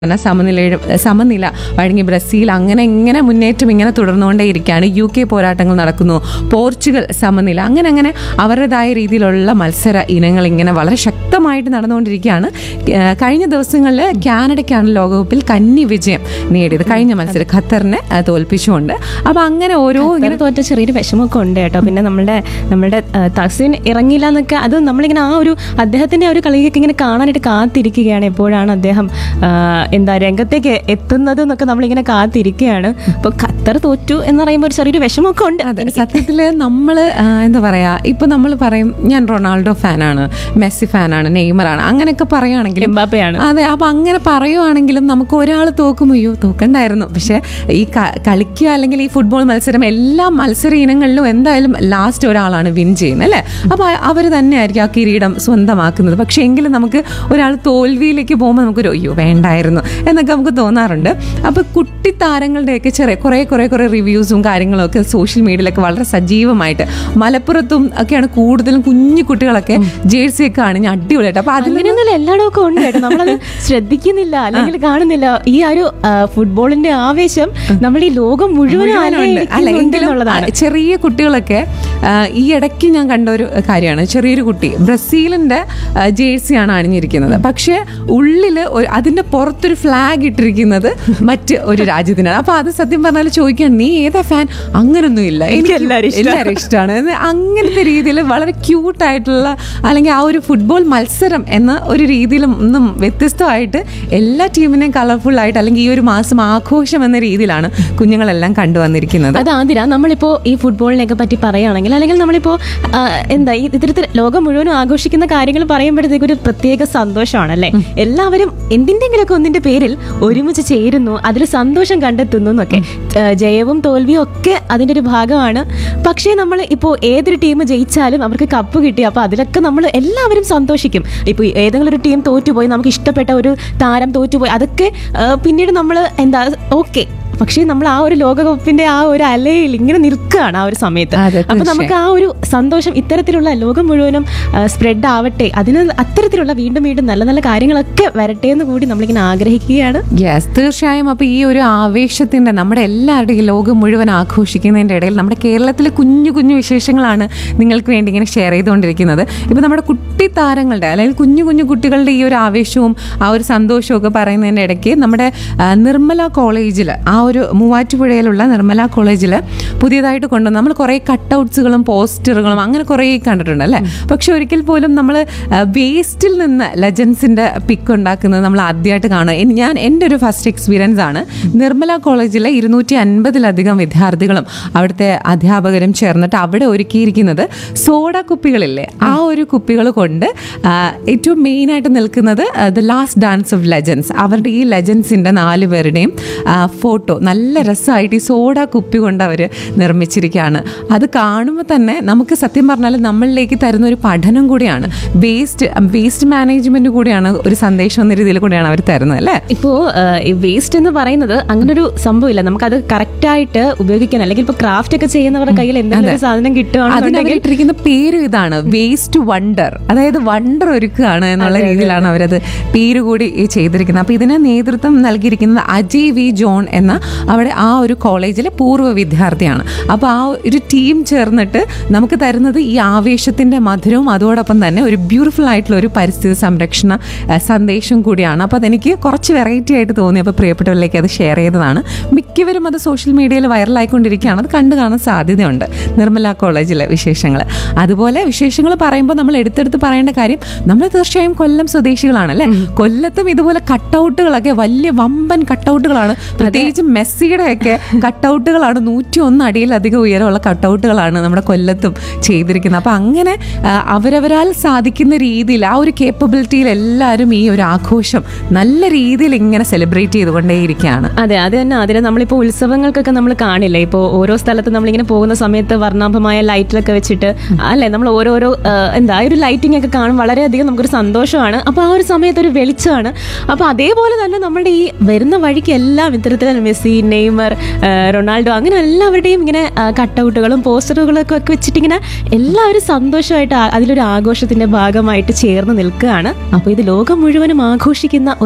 പറഞ്ഞ സമനില സമനില വഴങ്ങി ബ്രസീൽ അങ്ങനെ ഇങ്ങനെ മുന്നേറ്റം ഇങ്ങനെ തുടർന്നുകൊണ്ടേയിരിക്കുകയാണ് യു കെ പോരാട്ടങ്ങൾ നടക്കുന്നു പോർച്ചുഗൽ സമനില അങ്ങനെ അങ്ങനെ അവരുടേതായ രീതിയിലുള്ള മത്സര ഇനങ്ങൾ ഇങ്ങനെ വളരെ ശക്തമായിട്ട് നടന്നുകൊണ്ടിരിക്കുകയാണ് ഏഹ് കഴിഞ്ഞ ദിവസങ്ങളിൽ കാനഡയ്ക്കാണ് ലോകകപ്പിൽ കന്നി വിജയം നേടിയത് കഴിഞ്ഞ മത്സരം ഖത്തറിനെ ഏഹ് തോൽപ്പിച്ചുകൊണ്ട് അപ്പോൾ അങ്ങനെ ഓരോ ഇങ്ങനെ തോറ്റ ചെറിയൊരു വിഷമമൊക്കെ ഉണ്ട് കേട്ടോ പിന്നെ നമ്മളുടെ നമ്മുടെ ആ, തഹസിൻ ഇറങ്ങിയില്ല എന്നൊക്കെ അത് നമ്മളിങ്ങനെ ആ ഒരു അദ്ദേഹത്തിന്റെ ആ ഒരു കളിയൊക്കെ ഇങ്ങനെ കാണാനായിട്ട് കാത്തിരിക്കുകയാണ് എപ്പോഴാണ് അദ്ദേഹം ആ, എന്താ രംഗത്തേക്ക് എത്തുന്നത് എന്നൊക്കെ നമ്മളിങ്ങനെ കാത്തിരിക്കുകയാണ് അപ്പൊ ഖത്തർ തോറ്റു എന്ന് പറയുമ്പോൾ ഒരു ചെറിയൊരു വിഷമമൊക്കെ ഉണ്ട് അതെ സത്യത്തിൽ നമ്മൾ എന്താ പറയാ ഇപ്പൊ നമ്മൾ പറയും ഞാൻ റൊണാൾഡോ ഫാനാണ് മെസ്സി ഫാനാണ് നെയ്മറാണ് അങ്ങനെയൊക്കെ പറയുകയാണെങ്കിലും എംബാപ്പയാണ് അതെ അപ്പൊ അങ്ങനെ പറയുവാണെങ്കിലും നമുക്ക് ഒരാൾ തോക്കും അയ്യോ തോക്കണ്ടായിരുന്നു പക്ഷെ ഈ ക- കളിക്കുക അല്ലെങ്കിൽ ഈ ഫുട്ബോൾ മത്സരം എല്ലാ മത്സര ഇനങ്ങളിലും എന്തായാലും ലാസ്റ്റ് ഒരാളാണ് വിൻ ചെയ്യുന്നത് അല്ലേ അപ്പൊ അവർ തന്നെയായിരിക്കും ആ കിരീടം സ്വന്തമാക്കുന്നത് പക്ഷെ എങ്കിലും നമുക്ക് ഒരാൾ തോൽവിയിലേക്ക് പോകുമ്പോൾ നമുക്കൊരു അയ്യോ വേണ്ടായിരുന്നു എന്നൊക്കെ നമുക്ക് തോന്നാറുണ്ട് അപ്പൊ കുട്ടി താരങ്ങളുടെയൊക്കെ ചെറിയ കുറെ കുറെ കുറെ റിവ്യൂസും കാര്യങ്ങളും ഒക്കെ സോഷ്യൽ മീഡിയയിലൊക്കെ വളരെ സജീവമായിട്ട് മലപ്പുറത്തും ഒക്കെയാണ് കൂടുതലും കുഞ്ഞു കുട്ടികളൊക്കെ ജേഴ്സി ഒക്കെ അണിഞ്ഞ് അടിപൊളിയായിട്ട് അപ്പൊ അതിൽ അങ്ങനെയൊന്നുമില്ല എല്ലായിടവും ഉണ്ട് കേട്ടോ നമ്മളത് ശ്രദ്ധിക്കുന്നില്ല അല്ലെങ്കിൽ കാണുന്നില്ല ഈ ആ ഒരു ആ, ഫുട്ബോളിന്റെ ആവേശം നമ്മൾ ഈ ലോകം മുഴുവനും മുഴുവനുണ്ട്. അല്ല എങ്കിലും എന്നുള്ളതാണ് ആ, ചെറിയ കുട്ടികളൊക്കെ ആ, ഈ ഇടയ്ക്ക് ഞാൻ കണ്ട ഒരു കാര്യമാണ് ചെറിയൊരു കുട്ടി ബ്രസീലിന്റെ ആ, ജേഴ്സിയാണ് അണിഞ്ഞിരിക്കുന്നത് പക്ഷെ ഉള്ളില് ഒരു- അതിന്റെ പുറത്തൊരു ഫ്ലാഗ് ഇട്ടിരിക്കുന്നത് മറ്റ് ഒരു രാജ്യത്തിനാണ് അപ്പൊ അത് സത്യം പറഞ്ഞാൽ ചോദിക്കാൻ നീ ഏതാ ഫാൻ അങ്ങനൊന്നും ഇല്ല എനിക്ക് എല്ലാവരും ഇഷ്ടാ. എല്ലാവരും ഇഷ്ടമാണ് എന്ന് അങ്ങനത്തെ രീതിയിൽ വളരെ ക്യൂട്ട് ആയിട്ടുള്ള അല്ലെങ്കിൽ ആ ഒരു ഫുട്ബോൾ മത്സരം എന്ന ഒരു രീതിയിലും ഒന്നും വ്യത്യസ്തമായിട്ട് എല്ലാ ടീമിനെയും കളർഫുൾ ആയിട്ട് അല്ലെങ്കിൽ ഈ ഒരു മാസം ആഘോഷം എന്ന രീതിയിലാണ് കുഞ്ഞുങ്ങളെല്ലാം കണ്ടുവന്നിരിക്കുന്നത് അത് ആതിര നമ്മളിപ്പോ ഈ ഫുട്ബോളിനെയൊക്കെ പറ്റി പറയുകയാണെങ്കിൽ അല്ലെങ്കിൽ നമ്മളിപ്പോ ആ, എന്താ ഈ ഇത്തരത്തിൽ ലോകം മുഴുവനും ആഘോഷിക്കുന്ന കാര്യങ്ങൾ പറയുമ്പോഴത്തേക്ക് ഒരു പ്രത്യേക സന്തോഷമാണ് അല്ലേ എല്ലാവരും എന്തിന്റെങ്കിലൊക്കെ ഒന്നിന്റെ പേരിൽ ഒരുമിച്ച് ചേരുന്നു അതിൽ സന്തോഷം കണ്ടെത്തുന്നു എന്നൊക്കെ ആ, ജയവും തോൽവിയും ഒക്കെ അതിന്റെ ഒരു ഭാഗമാണ് പക്ഷേ നമ്മൾ ഇപ്പോൾ ഏതൊരു ടീം ജയിച്ചാലും അവർക്ക് കപ്പ് കിട്ടി അപ്പോൾ അതിലൊക്കെ നമ്മൾ എല്ലാവരും സന്തോഷിക്കും ഇപ്പോൾ ഏതെങ്കിലും ഒരു ടീം തോറ്റുപോയി നമുക്ക് ഇഷ്ടപ്പെട്ട ഒരു താരം തോറ്റുപോയി അതൊക്കെ ആ, പിന്നീട് നമ്മൾ എന്താ ഓക്കെ പക്ഷേ നമ്മൾ ആ ഒരു ലോകകപ്പിന്റെ ആ ഒരു അലയിൽ ഇങ്ങനെ നിൽക്കുകയാണ് ആ ഒരു സമയത്ത് അതെ, അപ്പൊ നമുക്ക് ആ ഒരു സന്തോഷം ഇത്തരത്തിലുള്ള ലോകം മുഴുവനും സ്പ്രെഡ് ആവട്ടെ അതിന് അത്തരത്തിലുള്ള വീണ്ടും വീണ്ടും നല്ല നല്ല കാര്യങ്ങളൊക്കെ വരട്ടെ എന്ന് കൂടി നമ്മളിങ്ങനെ ആഗ്രഹിക്കുകയാണ് യെസ് തീർച്ചയായും അപ്പോൾ ഈ ഒരു ആവേശത്തിൻ്റെ നമ്മുടെ എല്ലാവരുടെയും ലോകം മുഴുവൻ ആഘോഷിക്കുന്നതിൻ്റെ ഇടയിൽ നമ്മുടെ കേരളത്തിലെ കുഞ്ഞു കുഞ്ഞു വിശേഷങ്ങളാണ് നിങ്ങൾക്ക് വേണ്ടി ഇങ്ങനെ ഷെയർ ചെയ്തുകൊണ്ടിരിക്കുന്നത് ഇപ്പോൾ നമ്മുടെ കുട്ടി താരങ്ങളുടെ അല്ലെങ്കിൽ കുഞ്ഞു കുഞ്ഞു കുട്ടികളുടെ ഈ ഒരു ആവേശവും ആ ഒരു സന്തോഷവും ഒക്കെ പറയുന്നതിൻ്റെ ഇടയ്ക്ക് നമ്മുടെ ആ, നിർമ്മല കോളേജിൽ ആ ഒരു മൂവാറ്റുപുഴയിലുള്ള നിർമ്മല കോളേജിൽ പുതിയതായിട്ട് കൊണ്ടുവന്ന നമ്മൾ കുറേ കട്ടൗട്ട്സുകളും പോസ്റ്ററുകളും അങ്ങനെ കുറേ കണ്ടിട്ടുണ്ട് അല്ലേ പക്ഷെ ഒരിക്കൽ പോലും നമ്മൾ വേസ്റ്റിൽ നിന്ന് ലെജൻസിൻ്റെ പിക്ക് ഉണ്ടാക്കുന്നത് നമ്മൾ ആദ്യമായിട്ട് കാണുക എൻ- ഞാൻ എൻ്റെ ഒരു ഫസ്റ്റ് എക്സ്പീരിയൻസ് ആണ് നിർമ്മല കോളേജിലെ ഇരുന്നൂറ്റി അൻപതിലധികം വിദ്യാർത്ഥികളും അവിടുത്തെ അധ്യാപകരും ചേർന്നിട്ട് അവിടെ ഒരുക്കിയിരിക്കുന്നത് സോഡ കുപ്പികളില്ലേ ആ ഒരു കുപ്പികൾ കൊണ്ട് ആ, ഏറ്റവും മെയിനായിട്ട് നിൽക്കുന്നത് the last dance of legends അവരുടെ ഈ ലെജൻസിൻ്റെ നാല് പേരുടെയും ഫോട്ടോ നല്ല രസമായിട്ട് ഈ സോഡ കുപ്പി കൊണ്ട് അവർ നിർമ്മിച്ചിരിക്കുകയാണ് അത് കാണുമ്പോൾ തന്നെ നമുക്ക് സത്യം പറഞ്ഞാൽ നമ്മളിലേക്ക് തരുന്ന ഒരു പഠനം കൂടിയാണ് വേസ്റ്റ് വേസ്റ്റ് മാനേജ്മെന്റ് കൂടിയാണ് ഒരു സന്ദേശം എന്ന രീതിയിൽ കൂടിയാണ് അവർ തരുന്നത് അല്ലേ ഇപ്പോ ഈ വേസ്റ്റ് എന്ന് പറയുന്നത് അങ്ങനെ ഒരു സംഭവമില്ല നമുക്കത് കറക്റ്റ് ആയിട്ട് ഉപയോഗിക്കാൻ അല്ലെങ്കിൽ ഇപ്പൊ ക്രാഫ്റ്റ് ഒക്കെ ചെയ്യുന്നവരുടെ കയ്യിൽ എന്തെങ്കിലും ഒരു സാധനം കിട്ടുകയാണെന്നുണ്ടെങ്കിൽ അതിനവരിട്ടിരിക്കുന്ന പേര് ഇതാണ് വേസ്റ്റ് വണ്ടർ അതായത് വണ്ടർ ഒരുക്കുകയാണ് എന്നുള്ള രീതിയിലാണ് അവരത് പേര് കൂടി ഈ ചെയ്തിരിക്കുന്നത് അപ്പൊ ഇതിന് നേതൃത്വം നൽകിയിരിക്കുന്നത് അജയ് വി ജോൺ എന്ന അവിടെ ആ ഒരു കോളേജിലെ പൂർവ്വ വിദ്യാർത്ഥിയാണ് അപ്പൊ ആ ഒരു ടീം ചേർന്നിട്ട് നമുക്ക് തരുന്നത് ഈ ആവേശത്തിന്റെ മധുരവും അതോടൊപ്പം തന്നെ ഒരു ബ്യൂട്ടിഫുൾ ആയിട്ടുള്ള ഒരു പരിസ്ഥിതി സംരക്ഷണ ആ, സന്ദേശം കൂടിയാണ് അപ്പോൾ അതെനിക്ക് കുറച്ച് വെറൈറ്റി ആയിട്ട് തോന്നി അപ്പോൾ പ്രിയപ്പെട്ടവരിലേക്ക് അത് ഷെയർ ചെയ്തതാണ് മിക്കവരും അത് സോഷ്യൽ മീഡിയയിൽ വൈറലായിക്കൊണ്ടിരിക്കുകയാണ് അത് കണ്ടു കാണാൻ സാധ്യതയുണ്ട് നിർമ്മല കോളേജിലെ വിശേഷങ്ങൾ അതുപോലെ വിശേഷങ്ങൾ പറയുമ്പോൾ നമ്മൾ എടുത്തെടുത്ത് പറയേണ്ട കാര്യം നമ്മൾ തീർച്ചയായും കൊല്ലം സ്വദേശികളാണ് അല്ലേ കൊല്ലത്തും ഇതുപോലെ കട്ടൗട്ടുകളൊക്കെ വലിയ വമ്പൻ കട്ടൗട്ടുകളാണ് പ്രത്യേകിച്ച് മെസ്സിയുടെ ഒക്കെ കട്ടൗട്ടുകളാണ് നൂറ്റി ഒന്ന് അടിയിലധികം ഉയരമുള്ള കട്ടൗട്ടുകളാണ് നമ്മുടെ കൊല്ലത്തും ചെയ്തിരിക്കുന്നത് അപ്പം അങ്ങനെ ആ, അവരവരാൽ സാധിക്കുന്ന രീതിയിൽ ആ ഒരു കേപ്പബിലിറ്റിയിൽ എല്ലാവരും ഈ ഒരു ആഘോഷം നല്ല രീതിയിൽ ഇങ്ങനെ സെലിബ്രേറ്റ് ചെയ്തുകൊണ്ടേയിരിക്കുകയാണ് അതെ അത് തന്നെ അതിന് നമ്മളിപ്പോൾ ഉത്സവങ്ങൾക്കൊക്കെ നമ്മൾ കാണില്ലേ ഇപ്പോൾ ഓരോ സ്ഥലത്ത് നമ്മളിങ്ങനെ പോകുന്ന സമയത്ത് വർണ്ണാഭമായ ലൈറ്റിലൊക്കെ വെച്ചിട്ട് അല്ലേ നമ്മൾ ഓരോരോ ആ, എന്താ ആ ഒരു ലൈറ്റിംഗ് ഒക്കെ കാണും വളരെയധികം നമുക്കൊരു സന്തോഷമാണ് അപ്പോൾ ആ ഒരു സമയത്ത് ഒരു വെളിച്ചമാണ് അപ്പോൾ അതേപോലെ തന്നെ നമ്മുടെ ഈ വരുന്ന വഴിക്ക് എല്ലാം ഇത്തരത്തിലുള്ള മെസ്സി നെയ്മർ ആ, റൊണാൾഡോ അങ്ങനെ എല്ലാവരുടെയും ഇങ്ങനെ കട്ടൗട്ടുകളും പോസ്റ്ററുകളൊക്കെ ഒക്കെ വെച്ചിട്ട് ഇങ്ങനെ എല്ലാവരും സന്തോഷമായിട്ട് ആ- അതിലൊരു ആഘോഷത്തിന്റെ ഭാഗമായിട്ട് ചേർന്ന് നിൽക്കുകയാണ് അപ്പോൾ ഇത് ലോകം മുഴുവനും ആഘോഷിക്കുന്ന ഒരു ഉത്സവം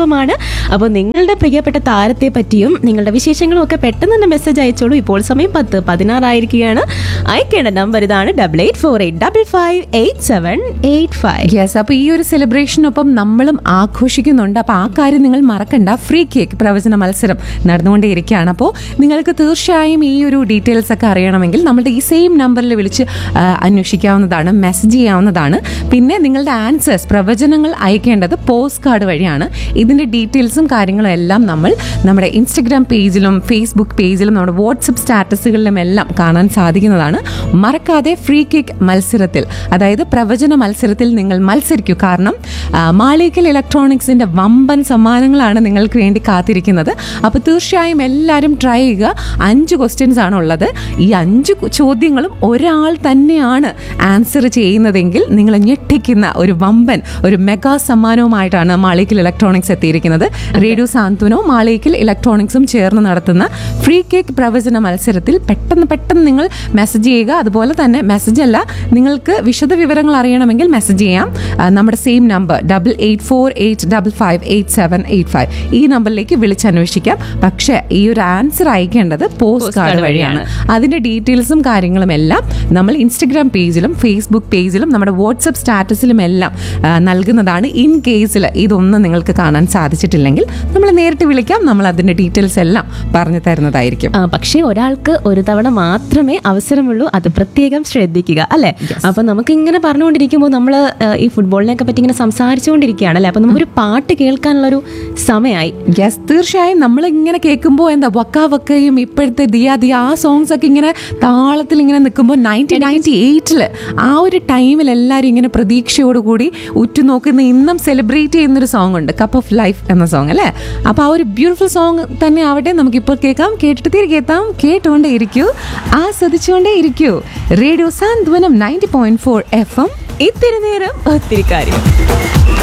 കലോത്സവമാണ് അപ്പോൾ നിങ്ങളുടെ പ്രിയപ്പെട്ട താരത്തെ പറ്റിയും നിങ്ങളുടെ വിശേഷങ്ങളും ഒക്കെ പെട്ടെന്ന് തന്നെ മെസ്സേജ് അയച്ചോളൂ ഇപ്പോൾ സമയം പത്ത് പതിനാറായിരിക്കുകയാണ് അയക്കേണ്ട നമ്പർ ഇതാണ് double eight four eight double five eight seven eight five yes അപ്പോൾ ഈ ഒരു സെലിബ്രേഷനൊപ്പം നമ്മളും ആഘോഷിക്കുന്നുണ്ട് അപ്പോൾ ആ കാര്യം നിങ്ങൾ മറക്കണ്ട ഫ്രീ കേക്ക് പ്രവചന മത്സരം നടന്നുകൊണ്ടേയിരിക്കുകയാണ് അപ്പോൾ നിങ്ങൾക്ക് തീർച്ചയായും ഈ ഒരു ഡീറ്റെയിൽസ് ഒക്കെ അറിയണമെങ്കിൽ നമ്മുടെ ഈ സെയിം നമ്പറിൽ വിളിച്ച് ആ, അന്വേഷിക്കാവുന്നതാണ് മെസ്സേജ് ചെയ്യാവുന്നതാണ് പിന്നെ നിങ്ങളുടെ ആൻസേഴ്സ് പ്രവചനങ്ങൾ അയക്കേണ്ടത് പോസ്റ്റ് കാർഡ് വഴിയാണ് ഇതിൻ്റെ ഡീറ്റെയിൽസും കാര്യങ്ങളും എല്ലാം നമ്മൾ നമ്മുടെ ഇൻസ്റ്റഗ്രാം പേജിലും ഫേസ്ബുക്ക് പേജിലും നമ്മുടെ വാട്സപ്പ് സ്റ്റാറ്റസുകളിലും എല്ലാം കാണാൻ സാധിക്കുന്നതാണ് മറക്കാതെ ഫ്രീ കിക്ക് മത്സരത്തിൽ അതായത് പ്രവചന മത്സരത്തിൽ നിങ്ങൾ മത്സരിക്കൂ കാരണം ആ, മാളികൽ ഇലക്ട്രോണിക്സിന്റെ വമ്പൻ സമ്മാനങ്ങളാണ് നിങ്ങൾക്ക് വേണ്ടി കാത്തിരിക്കുന്നത് അപ്പോൾ തീർച്ചയായും എല്ലാവരും ട്രൈ ചെയ്യുക അഞ്ച് ക്വസ്റ്റ്യൻസ് ആണ് ഉള്ളത് ഈ അഞ്ച് കു- ചോദ്യങ്ങളും ഒരാൾ തന്നെയാണ് ആൻസർ ചെയ്യുന്നതെങ്കിൽ നിങ്ങൾ ഞെട്ടിക്കുന്ന ഒരു വമ്പൻ ഒരു മെഗാ സമ്മാനവുമായിട്ടാണ് മാളികൽ ഇലക്ട്രോണിക്സ് എത്തിയിരിക്കുന്നത് റേഡിയോ സാന്ത്വനവും മാളികൽ ഇലക്ട്രോണിക്സും ചേർന്ന് നടത്തുന്ന ഫ്രീ കേക്ക് പ്രവചന മത്സരത്തിൽ പെട്ടെന്ന് പെട്ടെന്ന് നിങ്ങൾ മെസ്സേജ് ചെയ്യുക അതുപോലെ തന്നെ മെസ്സേജ് അല്ല നിങ്ങൾക്ക് വിശദ വിവരങ്ങൾ അറിയണമെങ്കിൽ മെസ്സേജ് ചെയ്യാം ആ, നമ്മുടെ same number double eight four eight double five eight seven eight five ഈ നമ്പറിലേക്ക് വിളിച്ചന്വേഷിക്കാം പക്ഷേ ഈ ഒരു ആൻസർ അയക്കേണ്ടത് പോസ്റ്റ് കാർഡ് വഴിയാണ് അതിന്റെ ഡീറ്റെയിൽസും കാര്യങ്ങളും എല്ലാം നമ്മൾ ഇൻസ്റ്റഗ്രാം പേജിലും ഫേസ്ബുക്ക് പേജിലും നമ്മുടെ വാട്സപ്പ് സ്റ്റാറ്റസിലും എല്ലാം ആ, നൽകുന്നതാണ് ഇൻ കേസിൽ ഇതൊന്നും നിങ്ങൾക്ക് കാണാൻ സാധിച്ചിട്ടില്ലെങ്കിൽ നമ്മൾ നേരിട്ട് വിളിക്കാം നമ്മൾ അതിന്റെ ഡീറ്റെയിൽസ് എല്ലാം പറഞ്ഞു തരുന്നതായിരിക്കും ആ, പക്ഷേ ഒരാൾക്ക് ഒരു തവണ മാത്രമേ അവസരമുള്ളൂ അത് പ്രത്യേകം ശ്രദ്ധിക്കുക അല്ലെ അപ്പൊ നമുക്ക് ഇങ്ങനെ പറഞ്ഞുകൊണ്ടിരിക്കുമ്പോൾ നമ്മൾ ഈ ഫുട്ബോളിനെയൊക്കെ പറ്റി ഇങ്ങനെ സംസാരിച്ചുകൊണ്ടിരിക്കുകയാണ് അല്ലെ അപ്പൊ നമുക്കൊരു പാട്ട് കേൾക്കാനുള്ള ഒരു സമയമായി യെസ് തീർച്ചയായും നമ്മൾ ഇങ്ങനെ കേൾക്കുമ്പോൾ എന്താ വക്ക വക്കയും ഇപ്പോഴത്തെ ദിയ ദിയ ആ സോങ്സ് ഒക്കെ ഇങ്ങനെ താളത്തിൽ ഇങ്ങനെ നിൽക്കുമ്പോൾ നയൻറ്റീൻ നയൻറ്റി എയ്റ്റില് ആ ഒരു ടൈമിൽ എല്ലാവരും ഇങ്ങനെ പ്രതീക്ഷയോടുകൂടി ഉറ്റുനോക്കുന്ന ഇന്നും സെലിബ്രേറ്റ് ചെയ്യുന്നൊരു സോങ് ഉണ്ട് കപ്പ് ഓഫ് ലൈഫ് എന്ന സോങ് അല്ലേ അപ്പോൾ ആ ഒരു ബ്യൂട്ടിഫുൾ സോങ് തന്നെ ആവട്ടെ നമുക്കിപ്പോൾ കേൾക്കാം കേട്ടിട്ട് തിരികെ എത്താം കേട്ടുകൊണ്ടേ ഇരിക്കൂ ആസ്വദിച്ചുകൊണ്ടേ ഇരിക്കൂ radio Santhwanam ninety point four F M ഇത്തിരി നേരം ഒത്തിരി കാര്യം